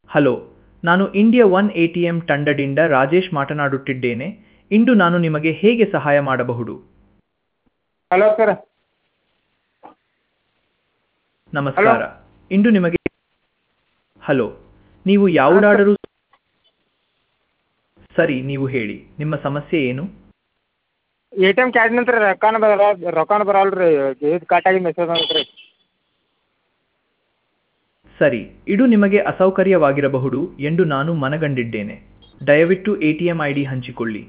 hello ನಾನು India one A T M ತಂಡದಿಂದ ರಾಜೇಶ್ ಮಾತನಾಡುತ್ತಿದ್ದೇನೆ ಇಂದು ನಾನು ನಿಮಗೆ ಹೇಗೆ ಸಹಾಯ ಮಾಡಬಹುದು ಹಲೋ ಸರ್ ನಮಸ್ಕಾರ ಇಂದು ನಿಮಗೆ ಹಲೋ ನೀವು ಯಾವುದಾದರೂ ಸರಿ ನೀವು ಹೇಳಿ ನಿಮ್ಮ ಸಮಸ್ಯೆ ಏನು ಎ ಟಿ ಎಮ್ ಕಾರ್ಡ್ ನಂತರ ರೊಕ್ಕನ ಬರ ರೊಕ್ಕನ ಬರಲ್ಲ ರೀ ಇದು ಕಟ್ಟಾಗಿ ಮೆಸೇಜ್ ಬಂದೈತೆ ರೀ ಸರಿ ಇದು ನಿಮಗೆ ಅಸೌಕರ್ಯವಾಗಿರಬಹುದು ಎಂದು ನಾನು ಮನಗಂಡಿದ್ದೇನೆ ದಯವಿಟ್ಟು A T M I D ಹಂಚಿಕೊಳ್ಳಿ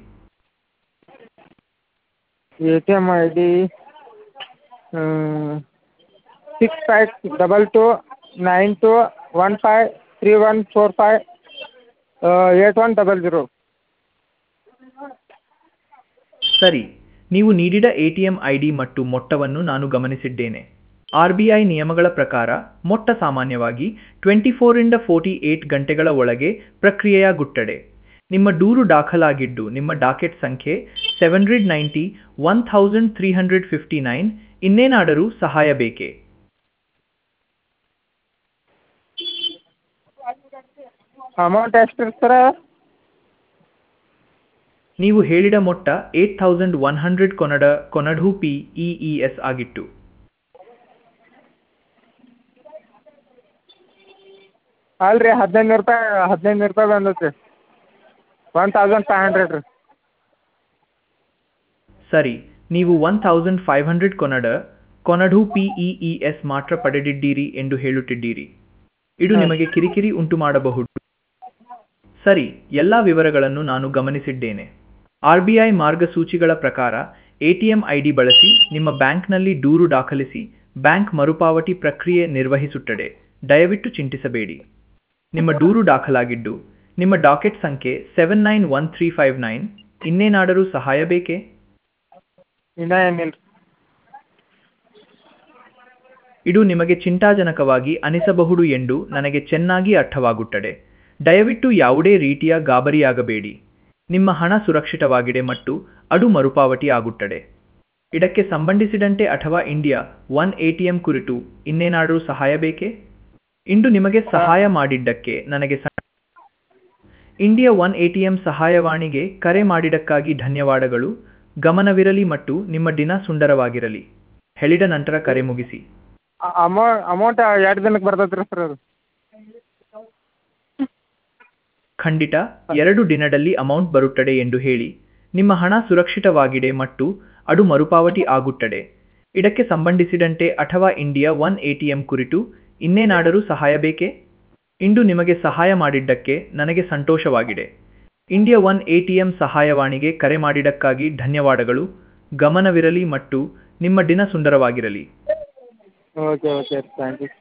A T M I D six five double two nine two one five three one four five eight one double zero ಸರಿ ನೀವು ನೀಡಿದ A T M I D ಮತ್ತು ಮೊತ್ತವನ್ನು ನಾನು ಗಮನಿಸಿದ್ದೇನೆ R B I ನಿಯಮಗಳ ಪ್ರಕಾರ ಮೊತ್ತ ಸಾಮಾನ್ಯವಾಗಿ ಟ್ವೆಂಟಿ ಫೋರಿಂದ ಫೋರ್ಟಿ ಏಟ್ ಗಂಟೆಗಳ ಒಳಗೆ ಪ್ರಕ್ರಿಯೆಯಾಗುತ್ತದೆ ನಿಮ್ಮ ದೂರು ದಾಖಲಾಗಿದ್ದು ನಿಮ್ಮ ಡಾಕೆಟ್ ಸಂಖ್ಯೆ seven hundred ninety one thousand three hundred fifty nine ಇನ್ನೇನಾದರೂ ಸಹಾಯ ಬೇಕೇ ಅಮೌಂಟ್ ಎಷ್ಟು ರೀ ಸರ ನೀವು ಹೇಳಿದ ಮೊತ್ತ ಏಟ್ ಥೌಸಂಡ್ ಒನ್ ಹಂಡ್ರೆಡ್ ಕೊನಡ ಕೊನಡು ಪಿ ಇ ಇ ಎಸ್ ಆಗಿತ್ತು ಅಲ್ಲ ರೀ ಹದಿನೈದು ನೂರು ರೂಪಾಯಿ ಹದಿನೈದು ನೂರು ರೂಪಾಯಿ ಬಂದೈತೆ ರೀ ಒನ್ ತೌಸಂಡ್ ಫೈವ್ ಹಂಡ್ರೆಡ್ ರೀ ಸರಿ ನೀವು ಒನ್ ಥೌಸಂಡ್ ಫೈವ್ ಹಂಡ್ರೆಡ್ ಕೊನಡ ಕೊನಡು ಪಿ ಇ ಇ ಎಸ್ ಮಾತ್ರ ಪಡೆದಿದ್ದೀರಿ ಎಂದು ಹೇಳುತ್ತಿದ್ದೀರಿ ಇದು ನಿಮಗೆ ಕಿರಿಕಿರಿ ಉಂಟು ಮಾಡಬಹುದು ಸರಿ ಎಲ್ಲ ವಿವರಗಳನ್ನು ನಾನು ಗಮನಿಸಿದ್ದೇನೆ ಆರ್ ಬಿ ಐ ಮಾರ್ಗಸೂಚಿಗಳ ಪ್ರಕಾರ ಎಟಿಎಂ ಐ ಡಿ ಬಳಸಿ ನಿಮ್ಮ ಬ್ಯಾಂಕ್ನಲ್ಲಿ ದೂರು ದಾಖಲಿಸಿ ಬ್ಯಾಂಕ್ ಮರುಪಾವತಿ ಪ್ರಕ್ರಿಯೆ ನಿರ್ವಹಿಸುತ್ತದೆ ದಯವಿಟ್ಟು ಚಿಂತಿಸಬೇಡಿ ನಿಮ್ಮ ದೂರು ದಾಖಲಾಗಿದ್ದು ನಿಮ್ಮ ಡಾಕೆಟ್ ಸಂಖ್ಯೆ seven nine one three five nine ಇನ್ನೇನಾದರೂ ಸಹಾಯ ಬೇಕೇ ಇನ್ನೂ ಏನಿಲ್ಲ ರೀ ಇದು ನಿಮಗೆ ಚಿಂತಾಜನಕವಾಗಿ ಅನಿಸಬಹುದು ಎಂದು ನನಗೆ ಚೆನ್ನಾಗಿ ಅರ್ಥವಾಗುತ್ತದೆ ದಯವಿಟ್ಟು ಯಾವುದೇ ರೀತಿಯ ಗಾಬರಿಯಾಗಬೇಡಿ ನಿಮ್ಮ ಹಣ ಸುರಕ್ಷಿತವಾಗಿದೆ ಮತ್ತು ಅದು ಮರುಪಾವತಿ ಆಗುತ್ತದೆ ಇದಕ್ಕೆ ಸಂಬಂಧಿಸಿದಂತೆ ಅಥವಾ India one A T M ಕುರಿತು ಇನ್ನೇನಾದರೂ ಸಹಾಯ ಬೇಕೇ ಇಂದು ನಿಮಗೆ ಸಹಾಯ ಮಾಡಿದ್ದಕ್ಕೆ ನನಗೆ ಸ- India one A T M ಸಹಾಯವಾಣಿಗೆ ಕರೆ ಮಾಡಿದ್ದಕ್ಕಾಗಿ ಧನ್ಯವಾದಗಳು ಗಮನವಿರಲಿ ಮತ್ತು ನಿಮ್ಮ ದಿನ ಸುಂದರವಾಗಿರಲಿ ಹೇಳಿದ ನಂತರ ಕರೆ ಮುಗಿಸಿ ಅಮೌ ಅಮೌಂಟ್ ಎರಡು ದಿನಕ್ಕೆ ಬರ್ತೈತೆ ರೀ ಸರ್ ಅದು ಖಂಡಿತ ಎರಡು ದಿನದಲ್ಲಿ ಅಮೌಂಟ್ ಬರುತ್ತದೆ ಎಂದು ಹೇಳಿ ನಿಮ್ಮ ಹಣ ಸುರಕ್ಷಿತವಾಗಿದೆ ಮತ್ತು ಅದು ಮರುಪಾವತಿ ಆಗುತ್ತದೆ ಇದಕ್ಕೆ ಸಂಬಂಧಿಸಿದಂತೆ ಅಥವಾ India one A T M ಕುರಿತು ಇನ್ನೇನಾದರೂ ಸಹಾಯ ಬೇಕೇ ಇಂದು ನಿಮಗೆ ಸಹಾಯ ಮಾಡಿದ್ದಕ್ಕೆ ನನಗೆ ಸಂತೋಷವಾಗಿದೆ India one A T M ಸಹಾಯವಾಣಿಗೆ ಕರೆ ಮಾಡಿದ್ದಕ್ಕಾಗಿ ಧನ್ಯವಾದಗಳು ಗಮನವಿರಲಿ ಮತ್ತು ನಿಮ್ಮ ದಿನ ಸುಂದರವಾಗಿರಲಿ ಓಕೆ ಓಕೆ ಥ್ಯಾಂಕ್ ಯು